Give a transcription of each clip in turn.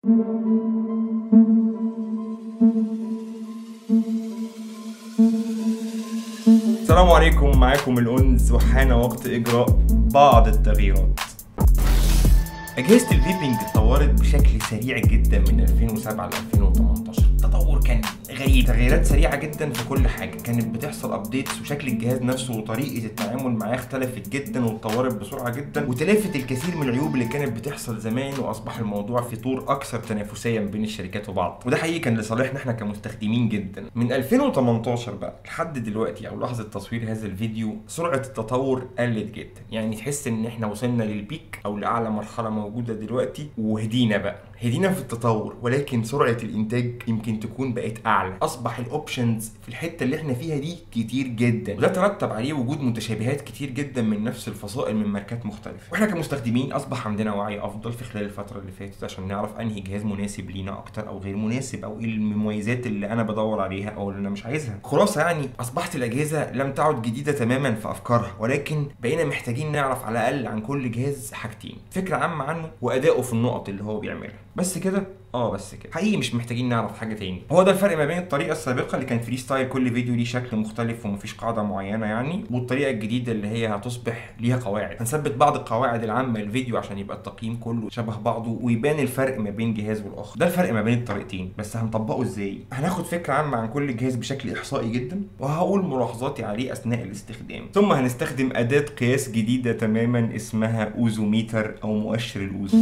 السلام عليكم معاكم الأنس وحان وقت إجراء بعض التغييرات أجهزة الفيبنج اتطورت بشكل سريع جدا من 2007 ل 2018 التطور كان غريب تغييرات سريعة جدا في كل حاجة كانت بتحصل ابديتس وشكل الجهاز نفسه وطريقة التعامل معاه اختلفت جدا واتطورت بسرعة جدا وتلافت الكثير من العيوب اللي كانت بتحصل زمان واصبح الموضوع في طور اكثر تنافسية بين الشركات وبعض وده حقيقي كان لصالحنا احنا كمستخدمين جدا من 2018 بقى لحد دلوقتي او لحظة تصوير هذا الفيديو سرعة التطور قلت جدا يعني تحس ان احنا وصلنا للبيك او لاعلى مرحلة موجودة دلوقتي وهدينا بقى هدينا في التطور ولكن سرعة الانتاج يمكن تكون بقت اعلى اصبح الاوبشنز في الحتة اللي احنا فيها دي كتير جدا وده ترتب عليه وجود متشابهات كتير جدا من نفس الفصائل من ماركات مختلفة واحنا كمستخدمين اصبح عندنا وعي افضل في خلال الفترة اللي فاتت عشان نعرف انهي جهاز مناسب لينا اكتر او غير مناسب او ايه المميزات اللي انا بدور عليها او اللي انا مش عايزها خلاصة يعني اصبحت الاجهزة لم تعد جديدة تماما في افكارها ولكن بقينا محتاجين نعرف على الاقل عن كل جهاز حاجتين فكرة عامة عنه وادائه في النقط اللي هو بيعملها بس كده اه بس كده حقيقي مش محتاجين نعرف حاجه تاني هو ده الفرق ما بين الطريقه السابقه اللي كان فري ستايل كل فيديو ليه شكل مختلف ومفيش قاعده معينه يعني والطريقه الجديده اللي هي هتصبح ليها قواعد هنثبت بعض القواعد العامه للفيديو عشان يبقى التقييم كله شبه بعضه ويبان الفرق ما بين جهاز والاخر ده الفرق ما بين الطريقتين بس هنطبقه ازاي هناخد فكره عامه عن كل جهاز بشكل احصائي جدا وهقول ملاحظاتي عليه اثناء الاستخدام ثم هنستخدم اداه قياس جديده تماما اسمها اوزوميتر او مؤشر الاوزو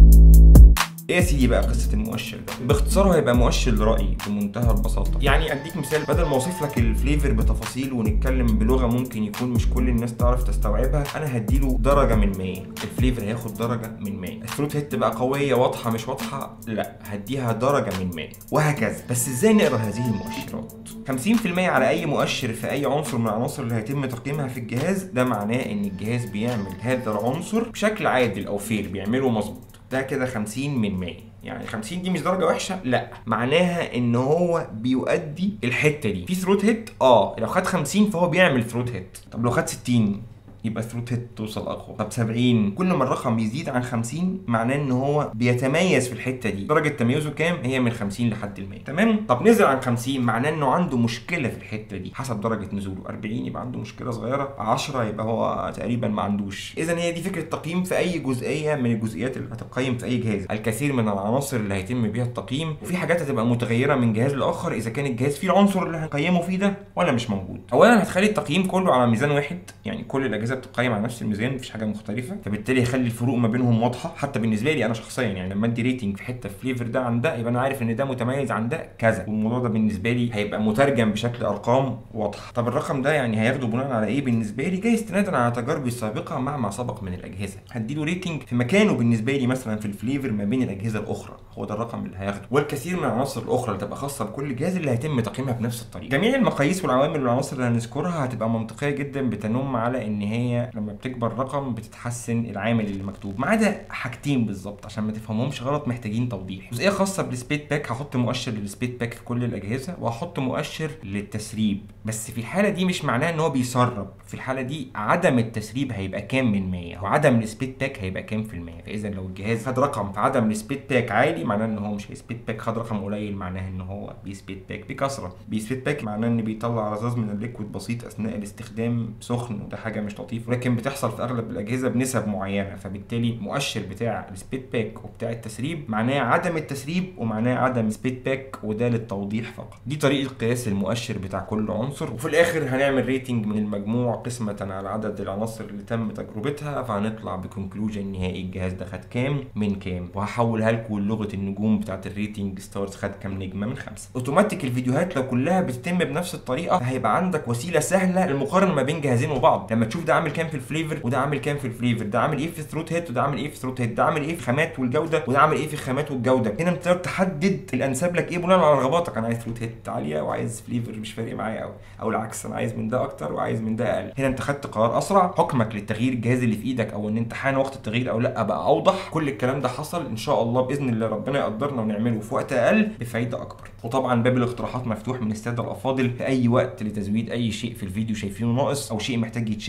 ايه يا سيدي بقى قصه المؤشر ده باختصار هو هيبقى مؤشر رأي بمنتهى البساطه يعني اديك مثال بدل ما اوصف لك الفليفر بتفاصيل ونتكلم بلغه ممكن يكون مش كل الناس تعرف تستوعبها انا هديله درجه من 100 الفليفر هياخد درجه من 100 الفروت هيت تبقى قويه واضحه مش واضحه لا هديها درجه من 100 وهكذا بس ازاي نقرا هذه المؤشرات 50% على اي مؤشر في اي عنصر من العناصر اللي هيتم تقييمها في الجهاز ده معناه ان الجهاز بيعمل هذا العنصر بشكل عادل او فير بيعمله مظبوط ده كده 50 من 100 يعني 50 دي مش درجه وحشه لا معناها ان هو بيؤدي الحته دي في ثروت هيت اه لو خد 50 فهو بيعمل ثروت هيت طب لو خد 60 يبقى ثروت هيت توصل اقوى طب 70 كل ما الرقم يزيد عن 50 معناه ان هو بيتميز في الحته دي درجه تميزه كام هي من 50 لحد ال 100 تمام طب نزل عن 50 معناه انه عنده مشكله في الحته دي حسب درجه نزوله 40 يبقى عنده مشكله صغيره 10 يبقى هو تقريبا ما عندوش اذا هي دي فكره تقييم في اي جزئيه من الجزئيات اللي هتقيم في اي جهاز الكثير من العناصر اللي هيتم بيها التقييم وفي حاجات هتبقى متغيره من جهاز لاخر اذا كان الجهاز فيه العنصر اللي هنقيمه فيه ده ولا مش موجود اولا هتخلي التقييم كله على ميزان واحد يعني كل الاجهزه بتقيم على نفس الميزان مفيش حاجه مختلفه فبالتالي يخلي الفروق ما بينهم واضحه حتى بالنسبه لي انا شخصيا يعني لما ادي ريتنج في حته فليفر ده عن ده يبقى انا عارف ان ده متميز عن ده كذا والموضوع ده بالنسبه لي هيبقى مترجم بشكل ارقام واضحه طب الرقم ده يعني هياخده بناء على ايه بالنسبه لي جاي استنادا على تجاربي السابقه مع ما سبق من الاجهزه هديله ريتنج في مكانه بالنسبه لي مثلا في الفليفر ما بين الاجهزه الاخرى هو ده الرقم اللي هياخده والكثير من العناصر الاخرى اللي تبقى خاصه بكل جهاز اللي هيتم تقييمها بنفس الطريقه جميع المقاييس والعوامل والعناصر اللي هنذكرها هتبقى منطقيه جدا بتنم على ان هي لما بتكبر رقم بتتحسن العامل اللي مكتوب ما عدا حاجتين بالظبط عشان ما تفهمهمش غلط محتاجين توضيح جزئيه خاصه بالسبيد باك هحط مؤشر للسبيد باك في كل الاجهزه وهحط مؤشر للتسريب بس في الحاله دي مش معناه ان هو بيسرب في الحاله دي عدم التسريب هيبقى كام من 100 وعدم السبيد باك هيبقى كام في المية فاذا لو الجهاز خد رقم في عدم السبيد باك عالي معناه ان هو مش هيسبيد باك خد رقم قليل معناه ان هو بيسبيد باك بكثره بيسبيد باك معناه ان بيطلع رذاذ من الليكويد بسيط اثناء الاستخدام سخن وده حاجه مش لطيفه ولكن بتحصل في اغلب الاجهزه بنسب معينه فبالتالي المؤشر بتاع السبيد باك وبتاع التسريب معناه عدم التسريب ومعناه عدم سبيد باك وده للتوضيح فقط دي طريقه قياس المؤشر بتاع كل عنصر وفي الاخر هنعمل ريتنج من المجموع قسمه على عدد العناصر اللي تم تجربتها فهنطلع بكونكلوجن نهائي الجهاز ده خد كام من كام وهحولها لكم لغه النجوم بتاعت الريتنج ستارز خد كام نجمه من خمسه اوتوماتيك الفيديوهات لو كلها بتتم بنفس الطريقه هيبقى عندك وسيله سهله للمقارنه ما بين جهازين وبعض لما تشوف ده عامل كام في الفليفر وده عامل كام في الفليفر ده عامل ايه في الثروت هيت وده عامل ايه في الثروت هيت ده عامل ايه في الخامات والجوده وده عامل ايه في الخامات والجوده هنا بتقدر تحدد الانسب لك ايه بناء على رغباتك انا عايز ثروت هيت عاليه وعايز فليفر مش فارق معايا قوي او العكس انا عايز من ده اكتر وعايز من ده اقل هنا انت خدت قرار اسرع حكمك للتغيير الجهاز اللي في ايدك او ان انت حان وقت التغيير او لا بقى اوضح كل الكلام ده حصل ان شاء الله باذن الله ربنا يقدرنا ونعمله في وقت اقل بفايده اكبر وطبعا باب الاقتراحات مفتوح من الساده الافاضل في اي وقت لتزويد اي شيء في الفيديو شايفينه ناقص او شيء محتاج يتشال او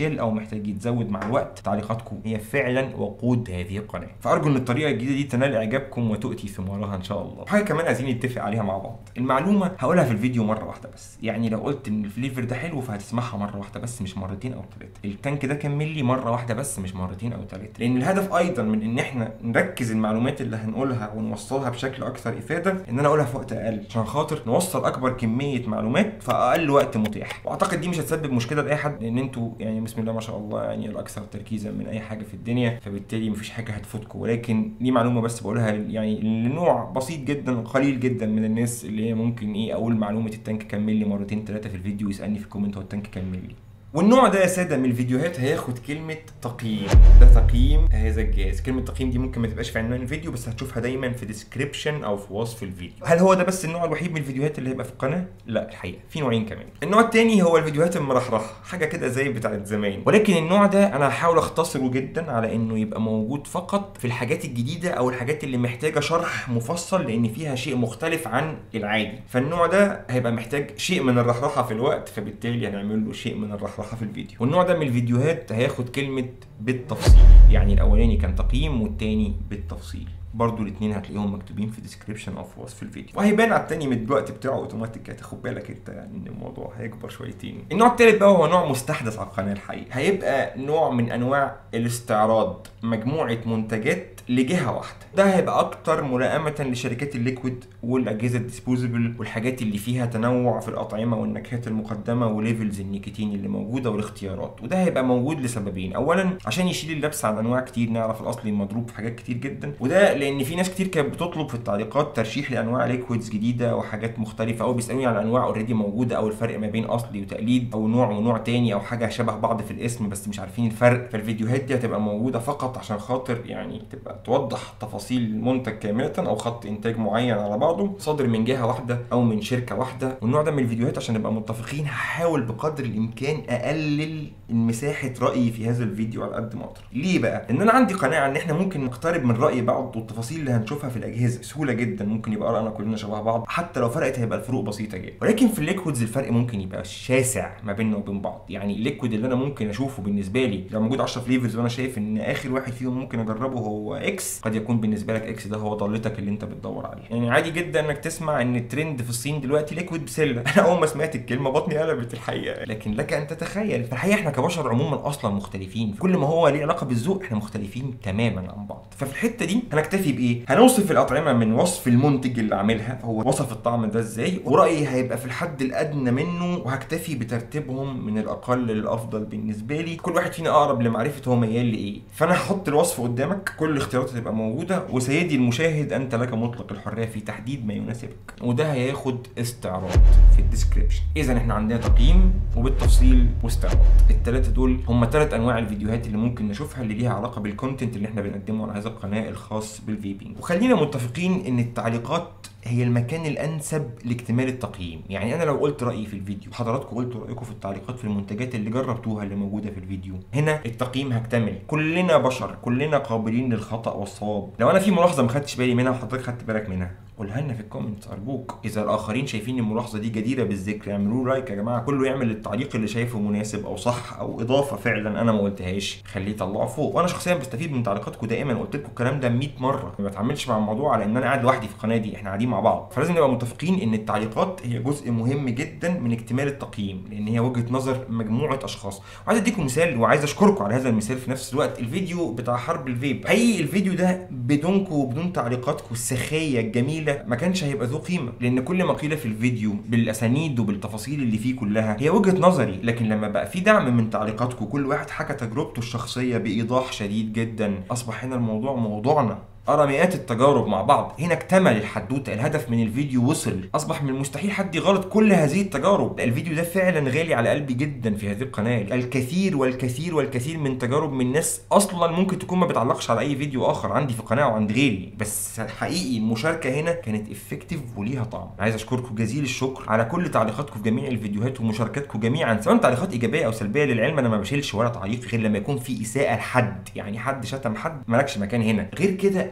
محتاج يتزود مع الوقت تعليقاتكم هي فعلا وقود هذه القناه فارجو ان الطريقه الجديده دي تنال اعجابكم وتؤتي ثمارها ان شاء الله حاجه كمان عايزين نتفق عليها مع بعض المعلومه هقولها في الفيديو مره واحده بس يعني لو قلت ان الفليفر ده حلو فهتسمعها مره واحده بس مش مرتين او ثلاثه التانك ده كان ملي مره واحده بس مش مرتين او ثلاثه لان الهدف ايضا من ان احنا نركز المعلومات اللي هنقولها ونوصلها بشكل اكثر افاده ان انا اقولها في وقت اقل عشان خاطر نوصل اكبر كميه معلومات في اقل وقت متاح واعتقد دي مش هتسبب مشكله لاي حد لان انتوا يعني بسم الله ما شاء الله يعني الاكثر تركيزا من اي حاجه في الدنيا فبالتالي مفيش حاجه هتفوتكم ولكن دي معلومه بس بقولها يعني لنوع بسيط جدا قليل جدا من الناس اللي هي ممكن ايه اقول معلومه التانك كمل لي مرتين ثلاثه في الفيديو يسالني في الكومنت هو التانك كمل لي والنوع ده يا ساده من الفيديوهات هياخد كلمه تقييم ده تقييم هذا الجهاز كلمه تقييم دي ممكن ما تبقاش في عنوان الفيديو بس هتشوفها دايما في ديسكريبشن او في وصف الفيديو هل هو ده بس النوع الوحيد من الفيديوهات اللي هيبقى في القناه لا الحقيقه في نوعين كمان النوع الثاني هو الفيديوهات المرحرحه حاجه كده زي بتاعت زمان ولكن النوع ده انا هحاول اختصره جدا على انه يبقى موجود فقط في الحاجات الجديده او الحاجات اللي محتاجه شرح مفصل لان فيها شيء مختلف عن العادي فالنوع ده هيبقى محتاج شيء من الرحرحه في الوقت فبالتالي هنعمل له شيء من الرحرحه في الفيديو والنوع ده من الفيديوهات هياخد كلمة بالتفصيل يعني الأولاني كان تقييم والتاني بالتفصيل برضو الاثنين هتلاقيهم مكتوبين في ديسكريبشن او في وصف الفيديو وهيبان على التاني من الوقت بتاعه اوتوماتيك هتاخد بالك انت يعني ان الموضوع هيكبر شويتين النوع التالت بقى هو نوع مستحدث على القناه الحقيقه هيبقى نوع من انواع الاستعراض مجموعه منتجات لجهه واحده ده هيبقى اكتر ملائمه لشركات الليكويد والاجهزه الديسبوزبل والحاجات اللي فيها تنوع في الاطعمه والنكهات المقدمه وليفلز النيكوتين اللي موجوده والاختيارات وده هيبقى موجود لسببين اولا عشان يشيل اللبس عن انواع كتير نعرف الاصلي المضروب في حاجات كتير جدا وده لان في ناس كتير كانت بتطلب في التعليقات ترشيح لانواع ليكويدز جديده وحاجات مختلفه او بيسالوني على انواع اوريدي موجوده او الفرق ما بين اصلي وتقليد او نوع ونوع تاني او حاجه شبه بعض في الاسم بس مش عارفين الفرق فالفيديوهات دي هتبقى موجوده فقط عشان خاطر يعني تبقى توضح تفاصيل المنتج كامله او خط انتاج معين على بعضه صادر من جهه واحده او من شركه واحده والنوع ده من الفيديوهات عشان نبقى متفقين هحاول بقدر الامكان اقلل مساحه رايي في هذا الفيديو على قد ما اقدر ليه بقى لان انا عندي قناعه ان احنا ممكن نقترب من راي بعض والتفاصيل اللي هنشوفها في الاجهزه بسهوله جدا ممكن يبقى ارائنا كلنا شبه بعض حتى لو فرقت هيبقى الفروق بسيطه جدا ولكن في الليكويدز الفرق ممكن يبقى شاسع ما بيننا وبين بعض يعني الليكويد اللي انا ممكن اشوفه بالنسبه لي لو موجود 10 فليفرز وانا شايف ان اخر واحد فيهم ممكن اجربه هو اكس قد يكون بالنسبه لك اكس ده هو ضالتك اللي انت بتدور عليها يعني عادي جدا انك تسمع ان الترند في الصين دلوقتي ليكويد بسله انا اول ما سمعت الكلمه بطني قلبت الحقيقه لكن لك ان تتخيل في الحقيقه احنا كبشر عموما اصلا مختلفين كل ما هو ليه علاقه بالذوق احنا مختلفين تماما عن بعض ففي الحته دي هنكتفي بايه هنوصف الاطعمه من وصف المنتج اللي عاملها هو وصف الطعم ده ازاي ورايي هيبقى في الحد الادنى منه وهكتفي بترتيبهم من الاقل للافضل بالنسبه لي كل واحد فينا اقرب لمعرفه هو ميال لايه فانا هحط الوصف قدامك كل الاختيارات هتبقى موجوده وسيدي المشاهد انت لك مطلق الحريه في تحديد ما يناسبك وده هياخد استعراض في الديسكريبشن اذا احنا عندنا تقييم وبالتفصيل واستعراض الثلاثه دول هم ثلاث انواع الفيديوهات اللي ممكن نشوفها اللي ليها علاقه بالكونتنت اللي احنا بنقدمه على هذا القناه الخاص بالفيبنج وخلينا متفقين ان التعليقات هي المكان الانسب لاكتمال التقييم يعني انا لو قلت رايي في الفيديو حضراتكم قلتوا رايكم في التعليقات في المنتجات اللي جربتوها اللي موجوده في الفيديو هنا التقييم هكتمل كلنا بشر كلنا قابلين للخطا والصواب لو انا في ملاحظه ما خدتش بالي منها وحضرتك خدت بالك منها قولها لنا في الكومنتس ارجوك اذا الاخرين شايفين الملاحظه دي جديره بالذكر اعملوا لايك يا جماعه كله يعمل التعليق اللي شايفه مناسب او صح او اضافه فعلا انا ما قلتهاش خليه يطلعه فوق وانا شخصيا بستفيد من تعليقاتكم دائما قلت لكم الكلام ده 100 مره ما بتعاملش مع الموضوع على ان انا قاعد لوحدي في القناه دي احنا قاعدين مع بعض فلازم نبقى متفقين ان التعليقات هي جزء مهم جدا من اكتمال التقييم لان هي وجهه نظر مجموعه اشخاص وعايز اديكم مثال وعايز اشكركم على هذا المثال في نفس الوقت الفيديو بتاع حرب الفيب حقيقي الفيديو ده بدونكم وبدون تعليقاتكم السخيه الجميله ما كانش هيبقى ذو قيمه لان كل ما قيل في الفيديو بالاسانيد وبالتفاصيل اللي فيه كلها هي وجهه نظري لكن لما بقى في دعم من تعليقاتكم كل واحد حكى تجربته الشخصيه بايضاح شديد جدا اصبح هنا الموضوع موضوعنا أرى مئات التجارب مع بعض هنا اكتمل الحدوتة الهدف من الفيديو وصل أصبح من المستحيل حد يغلط كل هذه التجارب الفيديو ده فعلا غالي على قلبي جدا في هذه القناة الكثير والكثير والكثير من تجارب من ناس أصلا ممكن تكون ما بتعلقش على أي فيديو آخر عندي في القناة وعند غيري بس حقيقي المشاركة هنا كانت افكتيف وليها طعم عايز أشكركم جزيل الشكر على كل تعليقاتكم في جميع الفيديوهات ومشاركاتكم جميعا سواء تعليقات إيجابية أو سلبية للعلم أنا ما بشيلش ولا تعليق غير لما يكون في إساءة لحد يعني حد شتم حد مالكش مكان هنا غير كده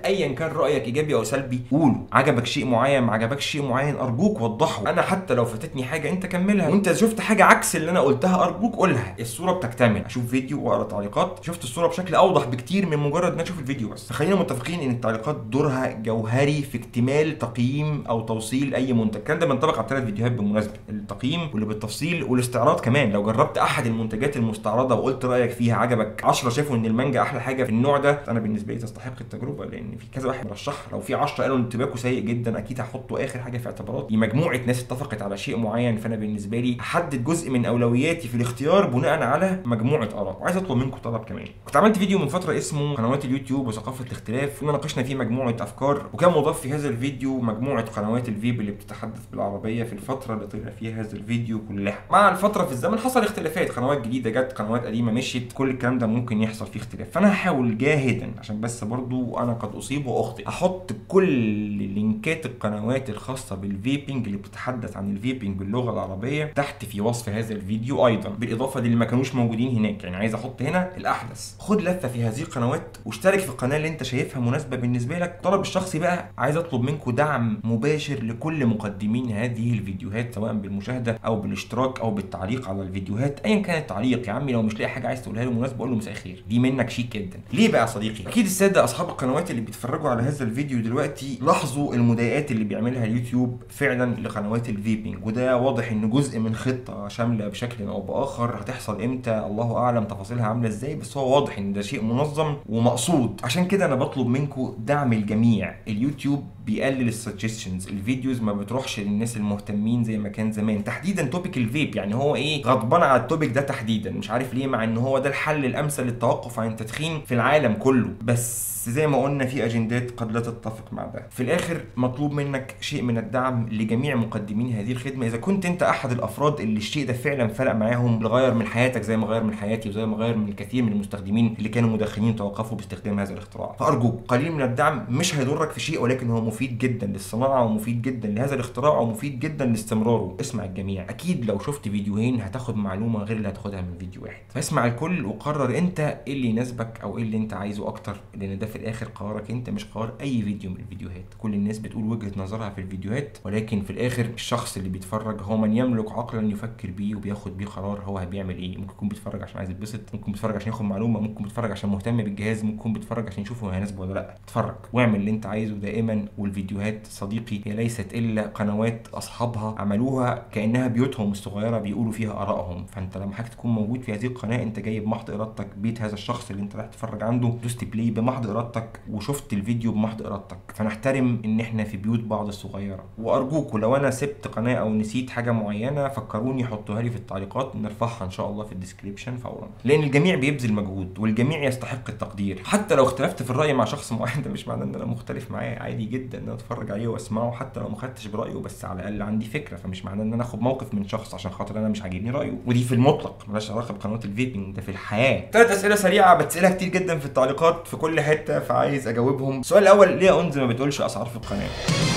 ايا كان رايك ايجابي او سلبي قوله عجبك شيء معين ما عجبكش شيء معين ارجوك وضحه انا حتى لو فاتتني حاجه انت كملها وانت شفت حاجه عكس اللي انا قلتها ارجوك قولها الصوره بتكتمل اشوف فيديو واقرا تعليقات شفت الصوره بشكل اوضح بكتير من مجرد ان أنا اشوف الفيديو بس خلينا متفقين ان التعليقات دورها جوهري في اكتمال تقييم او توصيل اي منتج الكلام ده بينطبق على ثلاث فيديوهات بالمناسبه التقييم واللي بالتفصيل والاستعراض كمان لو جربت احد المنتجات المستعرضه وقلت رايك فيها عجبك 10 شافوا ان المانجا احلى حاجه في النوع ده انا بالنسبه لي تستحق التجربه لان في كذا واحد مرشحها لو في 10 قالوا ان تباكو سيء جدا اكيد هحطه اخر حاجه في اعتباراتي مجموعه ناس اتفقت على شيء معين فانا بالنسبه لي احدد جزء من اولوياتي في الاختيار بناء على مجموعه اراء وعايز اطلب منكم طلب كمان كنت عملت فيديو من فتره اسمه قنوات اليوتيوب وثقافه الاختلاف كنا ناقشنا فيه مجموعه افكار وكان مضاف في هذا الفيديو مجموعه قنوات الفيب اللي بتتحدث بالعربيه في الفتره اللي طلع فيها هذا الفيديو كلها مع الفتره في الزمن حصل اختلافات قنوات جديده جت قنوات قديمه مشيت كل الكلام ده ممكن يحصل فيه اختلاف فانا هحاول جاهدا عشان بس برضو انا قد اصيب واخطئ احط كل لينكات القنوات الخاصه بالفيبنج اللي بتتحدث عن الفيبنج باللغه العربيه تحت في وصف هذا الفيديو ايضا بالاضافه للي ما كانوش موجودين هناك يعني عايز احط هنا الاحدث خد لفه في هذه القنوات واشترك في القناه اللي انت شايفها مناسبه بالنسبه لك طلب الشخصي بقى عايز اطلب منكم دعم مباشر لكل مقدمين هذه الفيديوهات سواء بالمشاهده او بالاشتراك او بالتعليق على الفيديوهات ايا كان التعليق يا عمي لو مش لاقي حاجه عايز تقولها له مناسبه قول له مساء الخير دي منك شيك جدا ليه بقى يا صديقي اكيد الساده اصحاب القنوات اللي بيتفرجوا على هذا الفيديو دلوقتي لاحظوا المضايقات اللي بيعملها اليوتيوب فعلا لقنوات الفيبنج وده واضح ان جزء من خطه شامله بشكل او باخر هتحصل امتى الله اعلم تفاصيلها عامله ازاي بس هو واضح ان ده شيء منظم ومقصود عشان كده انا بطلب منكم دعم الجميع اليوتيوب بيقلل السجستشنز الفيديوز ما بتروحش للناس المهتمين زي ما كان زمان تحديدا توبيك الفيب يعني هو ايه غضبان على التوبيك ده تحديدا مش عارف ليه مع ان هو ده الحل الامثل للتوقف عن التدخين في العالم كله بس زي ما قلنا في اجندات قد لا تتفق مع ده في الاخر مطلوب منك شيء من الدعم لجميع مقدمين هذه الخدمه اذا كنت انت احد الافراد اللي الشيء ده فعلا فرق معاهم لغير من حياتك زي ما غير من حياتي وزي ما غير من الكثير من المستخدمين اللي كانوا مدخنين توقفوا باستخدام هذا الاختراع فارجوك قليل من الدعم مش هيضرك في شيء ولكن هو مفيد جدا للصناعه ومفيد جدا لهذا الاختراع ومفيد جدا لاستمراره اسمع الجميع اكيد لو شفت فيديوهين هتاخد معلومه غير اللي هتاخدها من فيديو واحد فاسمع الكل وقرر انت ايه اللي يناسبك او ايه اللي انت عايزه اكتر لان ده في الاخر قرارك انت مش قرار اي فيديو من الفيديوهات كل الناس بتقول وجهه نظرها في الفيديوهات ولكن في الاخر الشخص اللي بيتفرج هو من يملك عقلا يفكر بيه وبياخد بيه قرار هو هيعمل ايه ممكن يكون بيتفرج عشان عايز يتبسط ممكن بيتفرج عشان ياخد معلومه ممكن بيتفرج عشان مهتم بالجهاز ممكن يكون بيتفرج عشان يشوف هو هيناسبه ولا لا اتفرج واعمل اللي انت عايزه دائما والفيديوهات صديقي هي ليست الا قنوات اصحابها عملوها كانها بيوتهم الصغيره بيقولوا فيها ارائهم فانت لما حضرتك تكون موجود في هذه القناه انت جاي بمحض ارادتك بيت هذا الشخص اللي انت رايح تتفرج عنده دوست بلاي بمحض ارادتك وشفت الفيديو بمحض ارادتك فنحترم ان احنا في بيوت بعض الصغيره وارجوكوا لو انا سبت قناه او نسيت حاجه معينه فكروني حطوها لي في التعليقات نرفعها ان شاء الله في الديسكريبشن فورا لان الجميع بيبذل مجهود والجميع يستحق التقدير حتى لو اختلفت في الراي مع شخص معين ده مش معناه ان انا مختلف معاه عادي جدا ان انا اتفرج عليه واسمعه حتى لو ما خدتش برايه بس على الاقل عندي فكره فمش معناه ان انا اخد موقف من شخص عشان خاطر انا مش عاجبني رايه ودي في المطلق ملهاش علاقه بقنوات الفيبنج ده في الحياه ثلاث اسئله سريعه بتسالها كتير جدا في التعليقات في كل حته فعايز اجاوبهم السؤال الاول ليه يا انزل ما بتقولش اسعار في القناه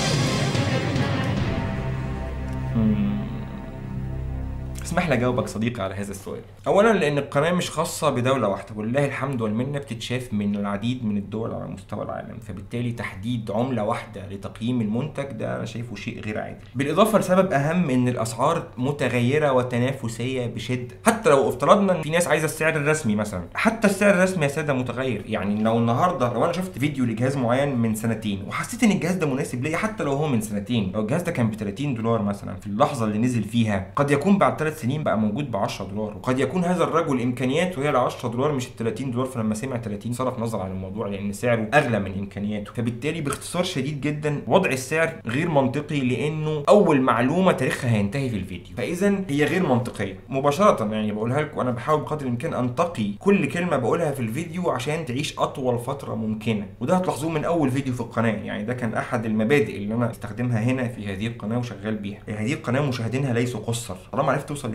مم. اسمح لي اجاوبك صديقي على هذا السؤال. اولا لان القناه مش خاصه بدوله واحده ولله الحمد والمنه بتتشاف من العديد من الدول على مستوى العالم فبالتالي تحديد عمله واحده لتقييم المنتج ده انا شايفه شيء غير عادل. بالاضافه لسبب اهم ان الاسعار متغيره وتنافسيه بشده حتى لو افترضنا ان في ناس عايزه السعر الرسمي مثلا حتى السعر الرسمي يا ساده متغير يعني لو النهارده لو انا شفت فيديو لجهاز معين من سنتين وحسيت ان الجهاز ده مناسب ليا حتى لو هو من سنتين لو الجهاز ده كان ب 30 دولار مثلا في اللحظه اللي نزل فيها قد يكون بعد ثلاث سنين بقى موجود ب 10 دولار وقد يكون هذا الرجل امكانياته هي ال 10 دولار مش ال 30 دولار فلما سمع 30 صرف نظر عن الموضوع لان سعره اغلى من امكانياته فبالتالي باختصار شديد جدا وضع السعر غير منطقي لانه اول معلومه تاريخها هينتهي في الفيديو فاذا هي غير منطقيه مباشره يعني بقولها لكم انا بحاول بقدر الامكان انتقي كل كلمه بقولها في الفيديو عشان تعيش اطول فتره ممكنه وده هتلاحظوه من اول فيديو في القناه يعني ده كان احد المبادئ اللي انا استخدمها هنا في هذه القناه وشغال بيها هذه القناه مشاهدينها ليسوا قصر طالما عرفت توصل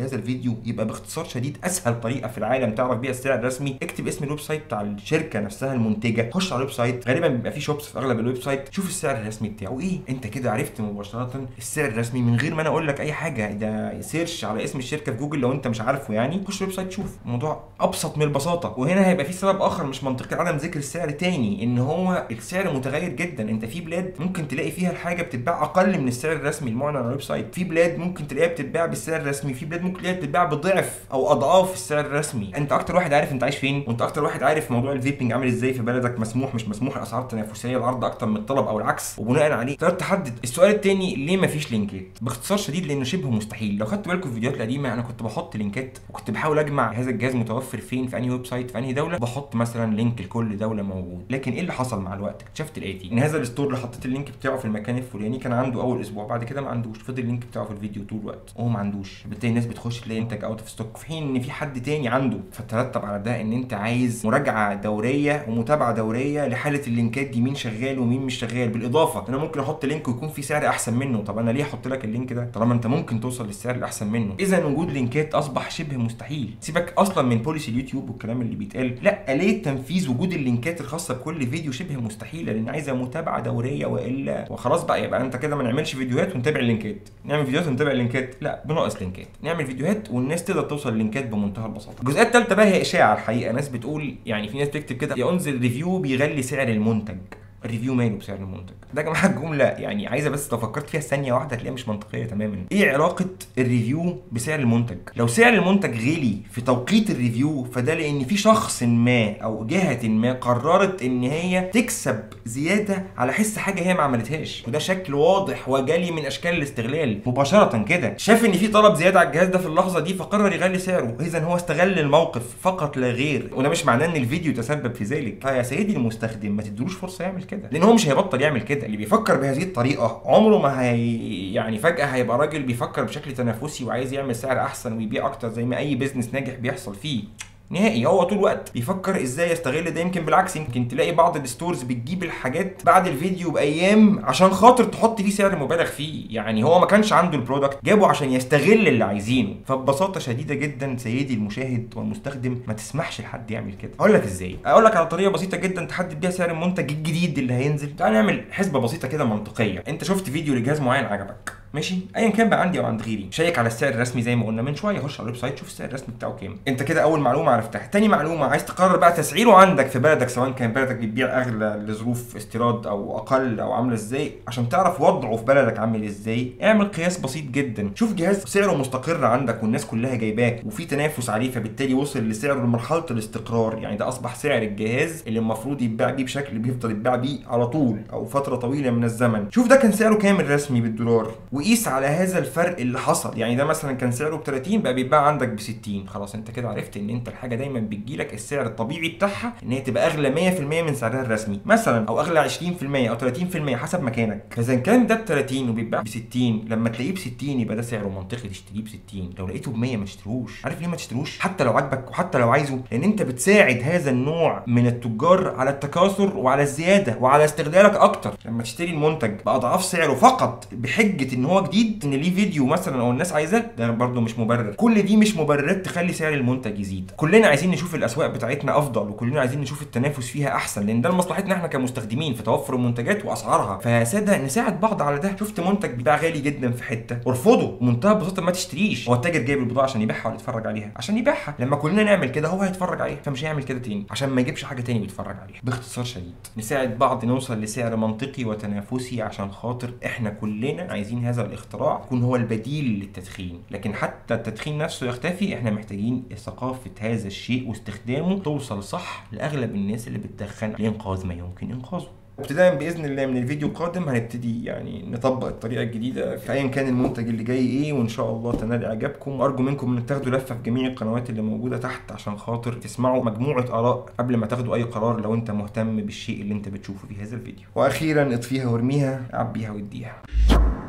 لهذا الفيديو يبقى باختصار شديد اسهل طريقه في العالم تعرف بيها السعر الرسمي اكتب اسم الويب سايت بتاع الشركه نفسها المنتجه خش على الويب سايت غالبا بيبقى فيه شوبس في اغلب الويب سايت شوف السعر الرسمي بتاعه ايه انت كده عرفت مباشره السعر الرسمي من غير ما انا اقول لك اي حاجه ده سيرش على اسم الشركه في جوجل لو انت مش عارفه يعني خش الويب سايت شوف الموضوع ابسط من البساطه وهنا هيبقى في سبب اخر مش منطقي عدم ذكر السعر تاني ان هو السعر متغير جدا انت في بلاد ممكن تلاقي فيها الحاجه بتتباع اقل من السعر الرسمي المعلن على الويب سايت في بلاد ممكن تلاقيها بتتباع بالسعر الرسمي في بلاد ممكن تلاقيها بتتباع بضعف او اضعاف السعر الرسمي انت اكتر واحد عارف انت عايش فين وانت اكتر واحد عارف موضوع الفيبنج عامل ازاي في بلدك مسموح مش مسموح الاسعار تنافسيه العرض اكتر من الطلب او العكس وبناء عليه تقدر تحدد السؤال التاني ليه مفيش لينكات باختصار شديد لانه شبه مستحيل لو خدت بالكم في الفيديوهات القديمه انا كنت بحط لينكات وكنت بحاول اجمع هذا الجهاز متوفر فين في انهي ويب سايت في انهي دوله بحط مثلا لينك لكل دوله موجود لكن ايه اللي حصل مع الوقت اكتشفت الاتي ان هذا الستور اللي حطيت اللينك بتاعه في المكان الفلاني كان عنده اول اسبوع بعد كده ما عندوش فضل اللينك بتاعه في الفيديو طول الوقت وهو ما عندوش بالتالي الناس بتخش تلاقي انتج اوت اوف ستوك في حين ان في حد تاني عنده فترتب على ده ان انت عايز مراجعه دوريه ومتابعه دوريه لحاله اللينكات دي مين شغال ومين مش شغال بالاضافه انا ممكن احط لينك ويكون في سعر احسن منه طب انا ليه احط لك اللينك ده طالما انت ممكن توصل للسعر الاحسن منه اذا وجود لينكات اصبح شبه مستحيل سيبك اصلا من بوليسي اليوتيوب والكلام اللي بيتقال لا اليه تنفيذ وجود اللينكات الخاصه بكل فيديو شبه مستحيله لان عايزه متابعه دوريه والا وخلاص بقى يبقى انت كده ما نعملش فيديوهات ونتابع اللينكات نعمل فيديوهات ونتابع اللينكات لا بناقص لينكات نعمل فيديوهات والناس تقدر توصل للينكات بمنتهى البساطه الجزئيه الثالثه بقى هي اشاعه الحقيقه ناس بتقول يعني في ناس بتكتب كده ينزل ريفيو بيغلي سعر المنتج الريفيو ماله بسعر المنتج ده يا جماعه الجمله يعني عايزه بس لو فكرت فيها ثانيه واحده هتلاقيها مش منطقيه تماما ايه علاقه الريفيو بسعر المنتج لو سعر المنتج غلي في توقيت الريفيو فده لان في شخص ما او جهه ما قررت ان هي تكسب زياده على حس حاجه هي ما عملتهاش وده شكل واضح وجلي من اشكال الاستغلال مباشره كده شاف ان في طلب زياده على الجهاز ده في اللحظه دي فقرر يغلي سعره اذا هو استغل الموقف فقط لا غير وده مش معناه ان الفيديو تسبب في ذلك فيا سيدي المستخدم ما تدلوش فرصه يعمل كده لان هو مش هيبطل يعمل كده اللي بيفكر بهذه الطريقه عمره ما هي يعني فجاه هيبقى راجل بيفكر بشكل تنافسي وعايز يعمل سعر احسن ويبيع اكتر زي ما اي بيزنس ناجح بيحصل فيه نهائي هو طول الوقت بيفكر ازاي يستغل ده يمكن بالعكس يمكن تلاقي بعض الستورز بتجيب الحاجات بعد الفيديو بايام عشان خاطر تحط فيه سعر مبالغ فيه يعني هو ما كانش عنده البرودكت جابه عشان يستغل اللي عايزينه فببساطه شديده جدا سيدي المشاهد والمستخدم ما تسمحش لحد يعمل كده اقول لك ازاي اقول لك على طريقه بسيطه جدا تحدد بيها سعر المنتج الجديد اللي هينزل تعال نعمل حسبه بسيطه كده منطقيه انت شفت فيديو لجهاز معين عجبك ماشي ايا كان بقى عندي او عند غيري شيك على السعر الرسمي زي ما قلنا من شويه خش على الويب سايت شوف السعر الرسمي بتاعه كام انت كده اول معلومه عرفتها تاني معلومه عايز تقرر بقى تسعيره عندك في بلدك سواء كان بلدك بتبيع اغلى لظروف استيراد او اقل او عامله ازاي عشان تعرف وضعه في بلدك عامل ازاي اعمل قياس بسيط جدا شوف جهاز سعره مستقر عندك والناس كلها جايباه وفي تنافس عليه فبالتالي وصل لسعره لمرحله الاستقرار يعني ده اصبح سعر الجهاز اللي المفروض يتباع بيه بشكل بيفضل يتباع بيه على طول او فتره طويله من الزمن شوف ده كان سعره كام الرسمي بالدولار وقيس على هذا الفرق اللي حصل يعني ده مثلا كان سعره ب 30 بقى بيتباع عندك ب 60 خلاص انت كده عرفت ان انت الحاجه دايما بتجيلك السعر الطبيعي بتاعها ان هي تبقى اغلى 100% من سعرها الرسمي مثلا او اغلى 20% او 30% حسب مكانك فاذا كان ده ب 30 وبيتباع ب 60 لما تلاقيه ب 60 يبقى ده سعره منطقي تشتريه ب 60 لو لقيته ب 100 ما تشتروش عارف ليه ما تشتروش حتى لو عاجبك وحتى لو عايزه لان انت بتساعد هذا النوع من التجار على التكاثر وعلى الزياده وعلى استغلالك اكتر لما تشتري المنتج باضعاف سعره فقط بحجه ان هو جديد ان ليه فيديو مثلا او الناس عايزاه ده برده مش مبرر كل دي مش مبررات تخلي سعر المنتج يزيد كلنا عايزين نشوف الاسواق بتاعتنا افضل وكلنا عايزين نشوف التنافس فيها احسن لان ده لمصلحتنا احنا كمستخدمين في توفر المنتجات واسعارها فيا ساده نساعد بعض على ده شفت منتج بيباع غالي جدا في حته ارفضه بمنتهى البساطه ما تشتريش هو التاجر جايب البضاعه عشان يبيعها ولا يتفرج عليها عشان يبيعها لما كلنا نعمل كده هو هيتفرج عليها فمش هيعمل كده تاني عشان ما يجيبش حاجه تاني ويتفرج عليها باختصار شديد نساعد بعض نوصل لسعر منطقي وتنافسي عشان خاطر احنا كلنا عايزين هذا الاختراع يكون هو البديل للتدخين لكن حتى التدخين نفسه يختفي احنا محتاجين ثقافه هذا الشيء واستخدامه توصل صح لاغلب الناس اللي بتدخن لانقاذ ما يمكن انقاذه ابتداء باذن الله من الفيديو القادم هنبتدي يعني نطبق الطريقه الجديده في ايا كان المنتج اللي جاي ايه وان شاء الله تنال اعجابكم وارجو منكم ان تاخدوا لفه في جميع القنوات اللي موجوده تحت عشان خاطر تسمعوا مجموعه اراء قبل ما تاخدوا اي قرار لو انت مهتم بالشيء اللي انت بتشوفه في هذا الفيديو واخيرا اطفيها وارميها عبيها واديها